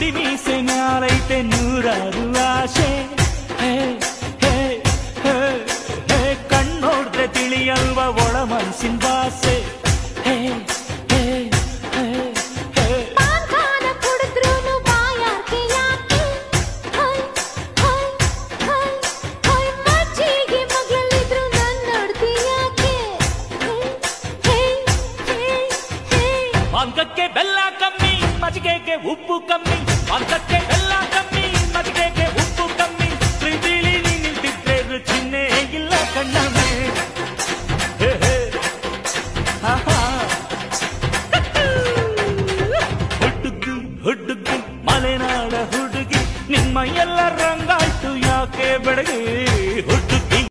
ಪುಡಿ ಮೀಸೆ ಮ್ಯಾಲೈತೆ ನೂರಾರು ಆಸೆ ಹೇ, ಹೇ, ಹೇ, ಹೇ, ಕಣ್ಣೋಡ್ರೆ ತಿಳಿಯಲ್ವ ಒಳ ಮನ್ಸಿನ ಭಾಷೆ ಹೇ, ಹೇ, ಹೇ, ಹೇ. ಪಾನ್ಖಾನ ಕುಡಿದ್ರೂನು ಬಾಯಾರ್ಕೆ ಯಾಕೆ? ಹೈ, ಹೈ, ಹೈ, ಹೈ, ಮಜ್ಜಿಗೆ ಮಗ್ಳಲ್ಲಿದ್ರು ನನ್ ನೋಡ್ತಿ ಯಾಕೆ? ಹೇ, ಹೇ, ಹೇ, ಹೇ. ಪಾನ್ಕಕ್ಕೆ ಬೆಲ್ಲ ಕಮ್ಮಿ ಮಜ್ಜಿಗೆಗೆ ಉಪ್ಪು ಕಮ್ಮಿ